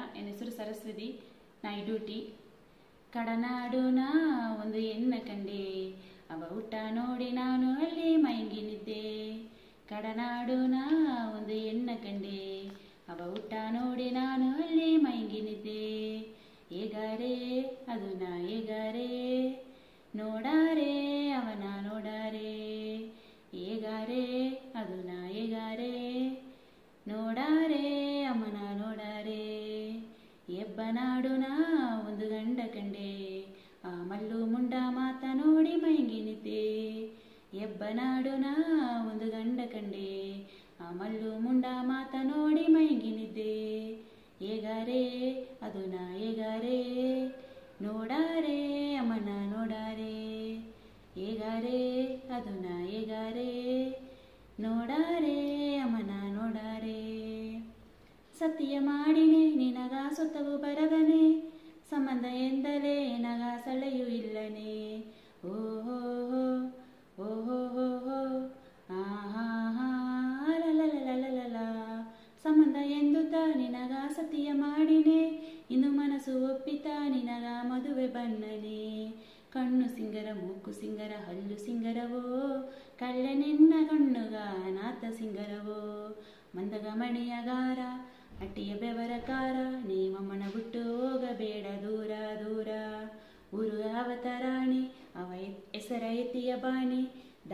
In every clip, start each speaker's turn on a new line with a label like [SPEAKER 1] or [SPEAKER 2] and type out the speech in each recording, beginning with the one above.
[SPEAKER 1] ನನ್ನ ಹೆಸರು ಸರಸ್ವತಿ ನಾಯಿ ಡ್ಯೂಟಿ ಕಡನಾಡುನ ಒಂದು ಹೆಣ್ಣ ಕಂಡೆ ಅವ ಊಟ ನೋಡಿ ನಾನು ಅಲ್ಲಿ ಮಯಂಗಿ ನಿದ್ದೆ ಕಡನಾಡುನ ಒಂದು ಹೆಣ್ಣ ಕಂಡೆ ಅವ ಊಟ ನೋಡಿ ನಾನು ಅಲ್ಲಿ ಮಯಂಗಿ ನಿದ್ದೆ ಹೇಗಾರೆ ಅದು ನಾ ಹೇಗಾರೆ ನೋಡಾರೆ ಅವನ ನೋಡಾರೆ ಹೇಗಾರೆ ಅದು ನಾ ಹೇಗಾರೆ ನೋಡಾರೆ ಅಮ್ಮನ ನೋಡಾರೆ ಎಬ್ಬನಾಡುನ ಒಂದು ಗಂಡ ಕಂಡೆ ಆ ಮಲ್ಲು ಮುಂಡ ಮಾತ ನೋಡಿ ಮಯಂಗಿ ನಿದ್ದೆ ಎಬ್ಬನಾಡುನ ಒಂದು ಗಂಡ ಕಂಡೆ ಆ ಮಲ್ಲು ಮುಂಡ ಮಾತ ನೋಡಿ ಮಯಂಗಿ ನಿದ್ದೆ ಹೇಗಾರೆ ಅದು ನಾ ಹೇಗಾರೆ ನೋಡಾರೆ ಅಮ್ಮನ ನೋಡಾರೆ ಹೇಗಾರೆ ಅದು ನಾ ಹೇಗಾರೆ ನೋಡಾರೆ ಅಮ್ಮನ ನೋಡಾರೆ ಸತ್ಯ ಮಾಡಿನೆ ನಿನಗ ಸೊತ್ತವು ಬರದನೆ ಸಂಬಂಧ ಎಂದಲೇ ನಗ ಸಳೆಯೂ ಇಲ್ಲನೆ ಓಹೋ ಓಹೋ ಹೋ ಆಹಾ ಲಲಲಲಲಲ ಸಂಬಂಧ ಎಂದುತ್ತ ನಿನಗ ಸತಿಯ ಮಾಡಿನೆ ಇನ್ನು ಮನಸ್ಸು ಒಪ್ಪಿತ ನಿನಗ ಮದುವೆ ಬನ್ನನೆ ಕಣ್ಣು ಸಿಂಗರ ಮೂಕು ಸಿಂಗರ ಹಲ್ಲು ಸಿಂಗರವೋ ಕಳ್ಳೆನೆನ್ನ ಕಣ್ಣುಗ ನಾಥ ಸಿಂಗರವೋ ಮಂದಗ ಮಣಿಯಗಾರ ಅಟ್ಟಿಯ ಬೆವರಕಾರ ನೀವಮ್ಮನ ಬಿಟ್ಟು ಹೋಗಬೇಡ ದೂರ ದೂರ ಊರು ಅವತರಾಣಿ ಅವ ಹೆಸರ ಎತ್ತಿಯ ಬಾಣಿ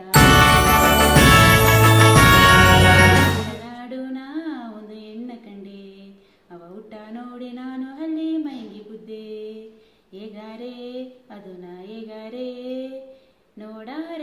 [SPEAKER 1] ನಾಡುನ ಒಂದು ಹೆಣ್ಣ ಕಂಡೆ ಅವ ಊಟ ನೋಡಿ ನಾನು ಅಲ್ಲಿ ಮೈಗಿ ಬುದ್ದೆ ಹೇಗಾರೆ ಅದು ನಾ ಹೇಗಾರೆ ನೋಡಾರೆ